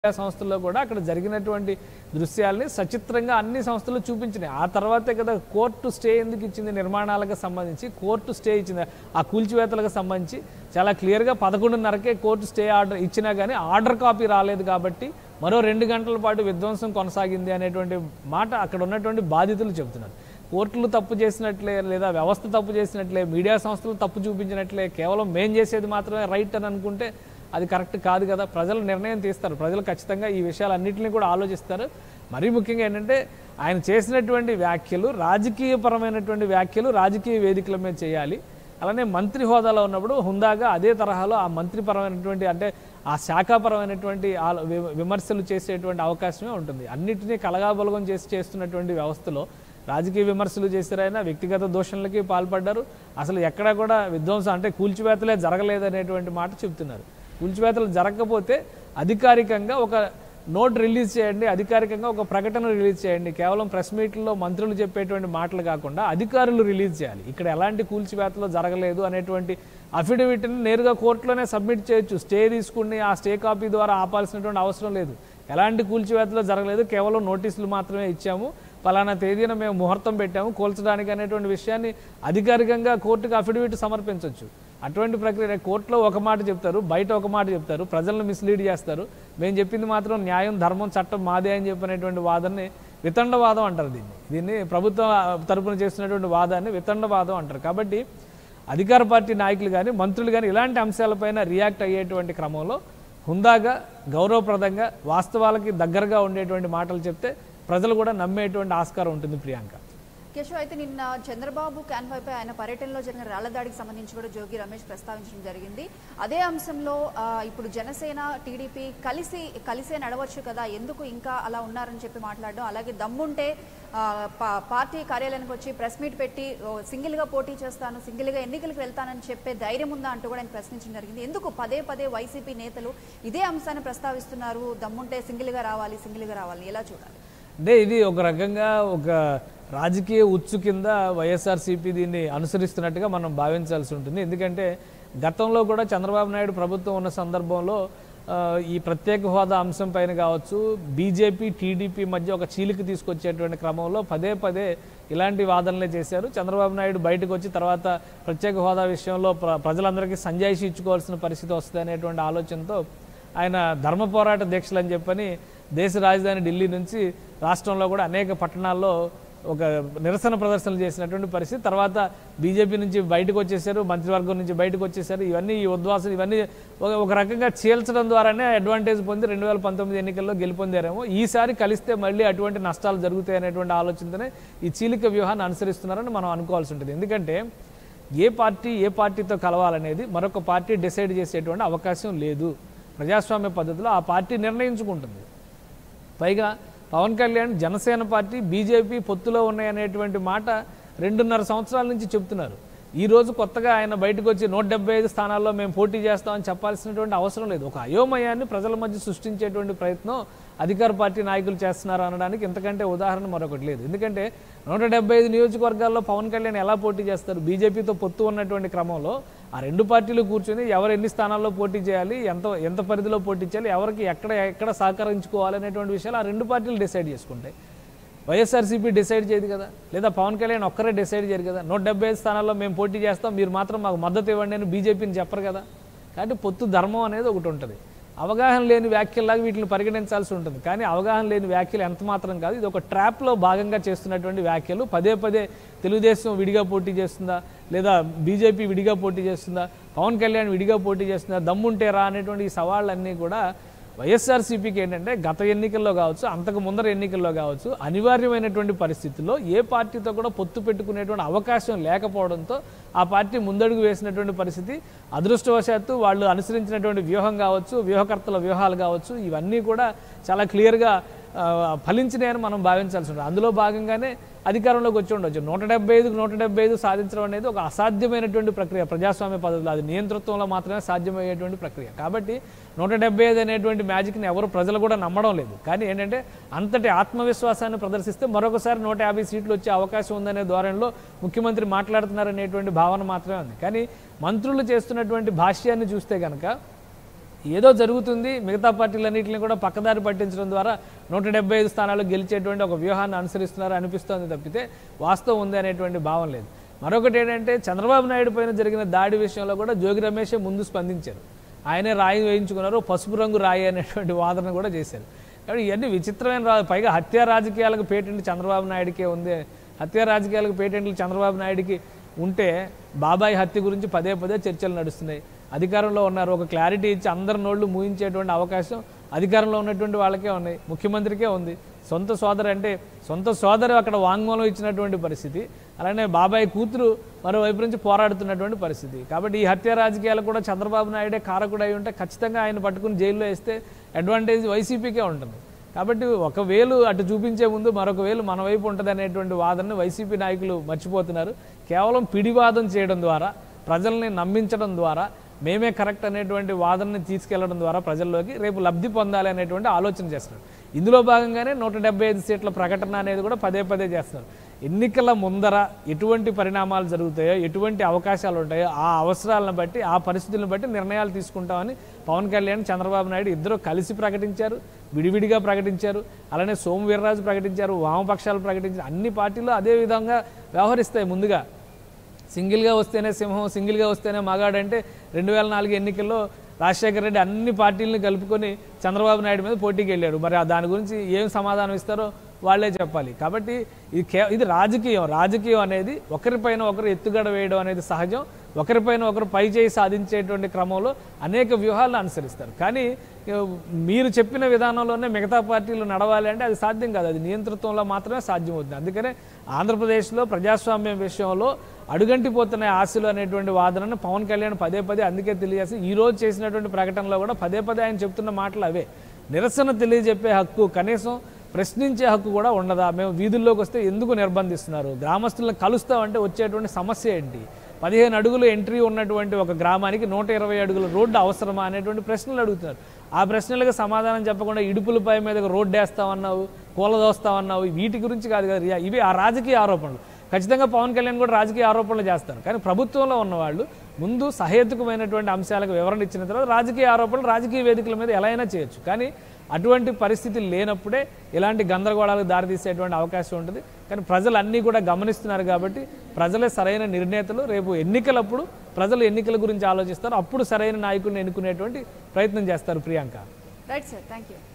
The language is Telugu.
మీడియా సంస్థల్లో కూడా అక్కడ జరిగినటువంటి దృశ్యాల్ని సచిత్రంగా అన్ని సంస్థలు చూపించినాయి ఆ తర్వాతే కదా కోర్టు స్టే ఎందుకు ఇచ్చింది నిర్మాణాలకు సంబంధించి కోర్టు స్టే ఇచ్చింది ఆ కూల్చివేతలకు సంబంధించి చాలా క్లియర్గా పదకొండున్నరకే కోర్టు స్టే ఆర్డర్ ఇచ్చినా కానీ ఆర్డర్ కాపీ రాలేదు కాబట్టి మరో రెండు గంటల పాటు విధ్వంసం కొనసాగింది అనేటువంటి మాట అక్కడ ఉన్నటువంటి బాధితులు చెబుతున్నారు కోర్టులు తప్పు చేసినట్లే లేదా వ్యవస్థ తప్పు చేసినట్లే మీడియా సంస్థలు తప్పు చూపించినట్లే కేవలం మేం చేసేది మాత్రమే రైట్ అని అనుకుంటే అది కరెక్ట్ కాదు కదా ప్రజలు నిర్ణయం తీస్తారు ప్రజలు ఖచ్చితంగా ఈ విషయాలన్నింటినీ కూడా ఆలోచిస్తారు మరీ ముఖ్యంగా ఏంటంటే ఆయన చేసినటువంటి వ్యాఖ్యలు రాజకీయపరమైనటువంటి వ్యాఖ్యలు రాజకీయ వేదికల మీద చేయాలి అలానే మంత్రి హోదాలో ఉన్నప్పుడు హుందాగా అదే తరహాలో ఆ మంత్రిపరమైనటువంటి అంటే ఆ శాఖాపరమైనటువంటి ఆలో- వి- విమర్శలు చేసేటువంటి అవకాశమే ఉంటుంది అన్నిటినీ కలగాబలగం చేసి చేస్తున్నటువంటి వ్యవస్థలో రాజకీయ విమర్శలు చేశారైనా వ్యక్తిగత దోషణలకి పాల్పడ్డారు అసలు ఎక్కడా కూడా విధ్వంసం అంటే కూల్చివేతలే జరగలేదనేటువంటి మాట చెప్తున్నారు కూల్చివేతలు జరగకపోతే అధికారికంగా ఒక నోట్ రిలీజ్ చేయండి అధికారికంగా ఒక ప్రకటన రిలీజ్ చేయండి కేవలం ప్రెస్ మీట్లో మంత్రులు చెప్పేటువంటి మాటలు కాకుండా అధికారులు రిలీజ్ చేయాలి ఇక్కడ ఎలాంటి కూల్చివేతలు జరగలేదు అనేటువంటి అఫిడవిట్ని నేరుగా కోర్టులోనే సబ్మిట్ చేయొచ్చు స్టే తీసుకుని ఆ స్టే కాపీ ద్వారా ఆపాల్సినటువంటి అవసరం లేదు ఎలాంటి కూల్చివేతలు జరగలేదు కేవలం నోటీసులు మాత్రమే ఇచ్చాము పలానా తేదీన మేము ముహూర్తం పెట్టాము కూల్చడానికి అనేటువంటి విషయాన్ని అధికారికంగా కోర్టుకు అఫిడవిట్ సమర్పించవచ్చు అటువంటి ప్రక్రియ కోర్టులో ఒక మాట చెప్తారు బయట ఒక మాట చెప్తారు ప్రజలను మిస్లీడ్ చేస్తారు మేము చెప్పింది మాత్రం న్యాయం ధర్మం చట్టం మాదే అని చెప్పినటువంటి వాదనని వితండవాదం అంటారు దీన్ని దీన్ని ప్రభుత్వం తరపున చేస్తున్నటువంటి వాదాన్ని వితండవాదం అంటారు కాబట్టి అధికార పార్టీ నాయకులు కానీ మంత్రులు కానీ ఇలాంటి అంశాలపైన రియాక్ట్ అయ్యేటువంటి క్రమంలో హుందాగా గౌరవప్రదంగా వాస్తవాలకి దగ్గరగా ఉండేటువంటి మాటలు చెప్తే ప్రజలు కూడా నమ్మేటువంటి ఆస్కారం ఉంటుంది ప్రియాంక కేశవ్ అయితే నిన్న చంద్రబాబు కాన్వాయ్పై ఆయన పర్యటనలో జరిగిన రాళ్ల దాడికి సంబంధించి కూడా జోగి రమేష్ ప్రస్తావించడం జరిగింది అదే అంశంలో ఆ, ఇప్పుడు జనసేన టీడీపీ కలిసి కలిసే నడవచ్చు కదా ఎందుకు ఇంకా అలా ఉన్నారని చెప్పి మాట్లాడడం అలాగే దమ్ముంటే ఆ, పా- పార్టీ కార్యాలయానికి వచ్చి ప్రెస్ మీట్ పెట్టి ఓ, సింగిల్గా పోటీ చేస్తాను సింగిల్గా ఎన్నికలకు వెళ్తానని చెప్పే ధైర్యం ఉందా అంటూ కూడా ఆయన ప్రశ్నించడం జరిగింది ఎందుకు పదే పదే వైసీపీ నేతలు ఇదే అంశాన్ని ప్రస్తావిస్తున్నారు దమ్ముంటే సింగిల్గా రావాలి సింగిల్గా రావాలి ఎలా చూడాలి అంటే ఇది ఒక రకంగా ఒక రాజకీయ ఉచ్చు కింద వైఎస్ఆర్సీపీ దీన్ని అనుసరిస్తున్నట్టుగా మనం భావించాల్సి ఉంటుంది ఎందుకంటే గతంలో కూడా చంద్రబాబు నాయుడు ప్రభుత్వం ఉన్న సందర్భంలో ఆ, ఈ ప్రత్యేక హోదా అంశం పైన కావచ్చు బీజేపీ టీడీపీ మధ్య ఒక చీలిక తీసుకొచ్చేటువంటి క్రమంలో పదే పదే ఇలాంటి వాదనలే చేశారు చంద్రబాబు నాయుడు బయటకు వచ్చి తర్వాత ప్రత్యేక హోదా విషయంలో ప్ర ప్రజలందరికీ సంజాయిషి ఇచ్చుకోవాల్సిన పరిస్థితి వస్తుంది అనేటువంటి ఆలోచనతో ఆయన ధర్మ పోరాట దీక్షలు అని చెప్పని దేశ రాజధాని ఢిల్లీ నుంచి రాష్ట్రంలో కూడా అనేక పట్టణాల్లో ఒక నిరసన ప్రదర్శనలు చేసినటువంటి పరిస్థితి తర్వాత బీజేపీ నుంచి బయటకు వచ్చేసారు మంత్రివర్గం నుంచి బయటకు వచ్చేసారు ఇవన్నీ ఈ ఉద్వాసాలు ఇవన్నీ ఒక ఒక రకంగా చీల్చడం ద్వారానే అడ్వాంటేజ్ పొంది రెండు వేల పంతొమ్మిది ఎన్నికల్లో గెలుపొందారేమో ఈసారి కలిస్తే మళ్ళీ అటువంటి నష్టాలు జరుగుతాయి అనేటువంటి ఆలోచనతోనే ఈ చీలిక వ్యూహాన్ని అనుసరిస్తున్నారని మనం అనుకోవాల్సి ఉంటుంది ఎందుకంటే ఏ పార్టీ ఏ పార్టీతో కలవాలనేది మరొక పార్టీ డిసైడ్ చేసేటువంటి అవకాశం లేదు ప్రజాస్వామ్య పద్ధతిలో ఆ పార్టీ నిర్ణయించుకుంటుంది పైగా పవన్ కళ్యాణ్ జనసేన పార్టీ బీజేపీ పొత్తులో ఉన్నాయనేటువంటి మాట రెండున్నర సంవత్సరాల నుంచి చెప్తున్నారు ఈ రోజు కొత్తగా ఆయన బయటకు వచ్చి నూట డెబ్బై ఐదు స్థానాల్లో మేము పోటీ చేస్తామని చెప్పాల్సినటువంటి అవసరం లేదు ఒక అయోమయాన్ని ప్రజల మధ్య సృష్టించేటువంటి ప్రయత్నం అధికార పార్టీ నాయకులు చేస్తున్నారు అనడానికి ఇంతకంటే ఉదాహరణ మరొకటి లేదు ఎందుకంటే నూట డెబ్బై ఐదు నియోజకవర్గాల్లో పవన్ కళ్యాణ్ ఎలా పోటీ చేస్తారు బీజేపీతో పొత్తు ఉన్నటువంటి క్రమంలో ఆ రెండు పార్టీలు కూర్చొని ఎవరు ఎన్ని స్థానాల్లో పోటీ చేయాలి ఎంత ఎంత పరిధిలో పోటీ చేయాలి ఎవరికి ఎక్కడ ఎక్కడ సహకరించుకోవాలి అనేటువంటి విషయాలు ఆ రెండు పార్టీలు డిసైడ్ చేసుకుంటాయి వైఎస్ఆర్సీపీ డిసైడ్ చేయదు కదా లేదా పవన్ కళ్యాణ్ ఒక్కరే డిసైడ్ చేయరు కదా నూట డెబ్బై ఐదు స్థానాల్లో మేము పోటీ చేస్తాం మీరు మాత్రం మాకు మద్దతు ఇవ్వండి అని బీజేపీని చెప్పరు కదా కాబట్టి పొత్తు ధర్మం అనేది ఒకటి ఉంటుంది అవగాహన లేని వ్యాఖ్యల్లాగా వీటిని పరిగణించాల్సి ఉంటుంది కానీ అవగాహన లేని వ్యాఖ్యలు ఎంత మాత్రం కాదు ఇది ఒక ట్రాప్లో భాగంగా చేస్తున్నటువంటి వ్యాఖ్యలు పదే పదే తెలుగుదేశం విడిగా పోటీ చేస్తుందా లేదా బీజేపీ విడిగా పోటీ చేస్తుందా పవన్ కళ్యాణ్ విడిగా పోటీ చేస్తుందా దమ్ముంటే రా అనేటువంటి ఈ సవాళ్ళన్నీ కూడా వైఎస్ఆర్సీపీకి ఏంటంటే గత ఎన్నికల్లో కావచ్చు అంతకు ముందర ఎన్నికల్లో కావచ్చు అనివార్యమైనటువంటి పరిస్థితుల్లో ఏ పార్టీతో కూడా పొత్తు పెట్టుకునేటువంటి అవకాశం లేకపోవడంతో ఆ పార్టీ ముందడుగు వేసినటువంటి పరిస్థితి అదృష్టవశాత్తు వాళ్ళు అనుసరించినటువంటి వ్యూహం కావచ్చు వ్యూహకర్తల వ్యూహాలు కావచ్చు ఇవన్నీ కూడా చాలా క్లియర్గా ఆ, ఫలించినాయని మనం భావించాల్సి ఉంటుంది అందులో భాగంగానే అధికారంలోకి వచ్చి ఉండొచ్చు నూట డెబ్బై ఐదుకు నూట డెబ్బై ఐదు సాధించడం అనేది ఒక అసాధ్యమైనటువంటి ప్రక్రియ ప్రజాస్వామ్య పద్ధతిలో అది నియంతృత్వంలో మాత్రమే సాధ్యమయ్యేటువంటి ప్రక్రియ కాబట్టి నూట డెబ్బై ఐదు అనేటువంటి మ్యాజిక్ని ఎవరు ప్రజలు కూడా నమ్మడం లేదు కానీ ఏంటంటే అంతటి ఆత్మవిశ్వాసాన్ని ప్రదర్శిస్తే మరొకసారి నూట యాభై సీట్లు వచ్చే అవకాశం ఉందనే ధోరణిలో ముఖ్యమంత్రి మాట్లాడుతున్నారనేటువంటి భావన మాత్రమే ఉంది కానీ మంత్రులు చేస్తున్నటువంటి భాష్యాన్ని చూస్తే కనుక ఏదో జరుగుతుంది మిగతా పార్టీలన్నింటిని కూడా పక్కదారి పట్టించడం ద్వారా నూట డెబ్బై ఐదు స్థానాలు గెలిచేటువంటి ఒక వ్యూహాన్ని అనుసరిస్తున్నారు అనిపిస్తోంది తప్పితే వాస్తవం ఉంది అనేటువంటి భావం లేదు మరొకటి ఏంటంటే చంద్రబాబు నాయుడు పైన జరిగిన దాడి విషయంలో కూడా జోగి రమేషే ముందు స్పందించారు ఆయనే రాయి వేయించుకున్నారు పసుపు రంగు రాయి అనేటువంటి వాదన కూడా చేశారు కాబట్టి ఇవన్నీ విచిత్రమైన రా పైగా హత్యా రాజకీయాలకు పేటెంట్ చంద్రబాబు నాయుడికే ఉంది హత్యా రాజకీయాలకు పేటెంట్లు చంద్రబాబు నాయుడికి ఉంటే బాబాయ్ హత్య గురించి పదే పదే చర్చలు నడుస్తున్నాయి అధికారంలో ఉన్నారు ఒక క్లారిటీ ఇచ్చి అందరి నోళ్లు మూయించేటువంటి అవకాశం అధికారంలో ఉన్నటువంటి వాళ్ళకే ఉన్నాయి ముఖ్యమంత్రికే ఉంది సొంత సోదరు అంటే సొంత సోదరు అక్కడ వాంగ్మూలం ఇచ్చినటువంటి పరిస్థితి అలానే బాబాయ్ కూతురు మరోవైపు నుంచి పోరాడుతున్నటువంటి పరిస్థితి కాబట్టి ఈ హత్య రాజకీయాలు కూడా చంద్రబాబు నాయుడే కారకుడు అయి ఉంటే ఖచ్చితంగా ఆయన పట్టుకుని జైల్లో వేస్తే అడ్వాంటేజ్ వైసీపీకే ఉంటుంది కాబట్టి ఒక వేలు అటు చూపించే ముందు మరొక వేలు మన వైపు ఉంటుంది అనేటువంటి వాదనను వైసీపీ నాయకులు మర్చిపోతున్నారు కేవలం పిడివాదం చేయడం ద్వారా ప్రజల్ని నమ్మించడం ద్వారా మేమే కరెక్ట్ అనేటువంటి వాదనని తీసుకెళ్లడం ద్వారా ప్రజల్లోకి రేపు లబ్ధి పొందాలి అనేటువంటి ఆలోచన చేస్తున్నారు ఇందులో భాగంగానే నూట డెబ్బై ఐదు సీట్ల ప్రకటన అనేది కూడా పదే పదే చేస్తున్నారు ఎన్నికల ముందర ఎటువంటి పరిణామాలు జరుగుతాయో ఎటువంటి అవకాశాలు ఉంటాయో ఆ అవసరాలను బట్టి ఆ పరిస్థితులను బట్టి నిర్ణయాలు తీసుకుంటామని పవన్ కళ్యాణ్ చంద్రబాబు నాయుడు ఇద్దరు కలిసి ప్రకటించారు విడివిడిగా ప్రకటించారు అలానే సోము వీర్రాజు ప్రకటించారు వామపక్షాలు ప్రకటించారు అన్ని పార్టీలు అదే విధంగా వ్యవహరిస్తాయి ముందుగా సింగిల్గా వస్తేనే సింహం సింగిల్గా వస్తేనే మగాడంటే రెండు వేల నాలుగు ఎన్నికల్లో రాజశేఖర రెడ్డి అన్ని పార్టీలను కలుపుకొని చంద్రబాబు నాయుడు మీద పోటీకి వెళ్ళాడు మరి ఆ దాని గురించి ఏం సమాధానం ఇస్తారో వాళ్ళే చెప్పాలి కాబట్టి ఇది కే ఇది రాజకీయం రాజకీయం అనేది ఒకరిపైన ఒకరు ఎత్తుగడ వేయడం అనేది సహజం ఒకరిపైన ఒకరు పై చేయి సాధించేటువంటి క్రమంలో అనేక వ్యూహాలను అనుసరిస్తారు కానీ ఇక మీరు చెప్పిన విధానంలోనే మిగతా పార్టీలు నడవాలి అంటే అది సాధ్యం కాదు అది నియంతృత్వంలో మాత్రమే సాధ్యమవుతుంది అందుకనే ఆంధ్రప్రదేశ్లో ప్రజాస్వామ్యం విషయంలో అడుగంటిపోతున్న ఆశలు అనేటువంటి వాదనను పవన్ కళ్యాణ్ పదే పదే అందుకే తెలియజేసి ఈ రోజు చేసినటువంటి ప్రకటనలో కూడా పదే పదే ఆయన చెప్తున్న మాటలు అవే నిరసన తెలియజెప్పే హక్కు కనీసం ప్రశ్నించే హక్కు కూడా ఉండదా మేము వీధుల్లోకి వస్తే ఎందుకు నిర్బంధిస్తున్నారు గ్రామస్తులను కలుస్తామంటే వచ్చేటువంటి సమస్య ఏంటి పదిహేను అడుగులు ఎంట్రీ ఉన్నటువంటి ఒక గ్రామానికి నూట ఇరవై అడుగుల రోడ్డు అవసరమా అనేటువంటి ప్రశ్నలు అడుగుతున్నారు ఆ ప్రశ్నలకు సమాధానం చెప్పకుండా ఇడుపులపై మీద రోడ్డు వేస్తామన్నావు కూలదోస్తామన్నావు వీటి గురించి కాదు కదా రియా. ఇవి ఆ రాజకీయ ఆరోపణలు ఖచ్చితంగా పవన్ కళ్యాణ్ కూడా రాజకీయ ఆరోపణలు చేస్తారు కానీ ప్రభుత్వంలో ఉన్నవాళ్ళు ముందు సహేతుకమైనటువంటి అంశాలకు వివరణ ఇచ్చిన తర్వాత రాజకీయ ఆరోపణలు రాజకీయ వేదికల మీద ఎలా అయినా చేయొచ్చు కానీ అటువంటి పరిస్థితి లేనప్పుడే ఇలాంటి గందరగోళాలకు దారితీసేటువంటి అవకాశం ఉంటుంది కానీ ప్రజలు అన్నీ కూడా గమనిస్తున్నారు కాబట్టి ప్రజలే సరైన నిర్ణేతలు రేపు ఎన్నికలప్పుడు ప్రజలు ఎన్నికల గురించి ఆలోచిస్తారు అప్పుడు సరైన నాయకుడిని ఎన్నుకునేటువంటి ప్రయత్నం చేస్తారు Priyanka right sir thank you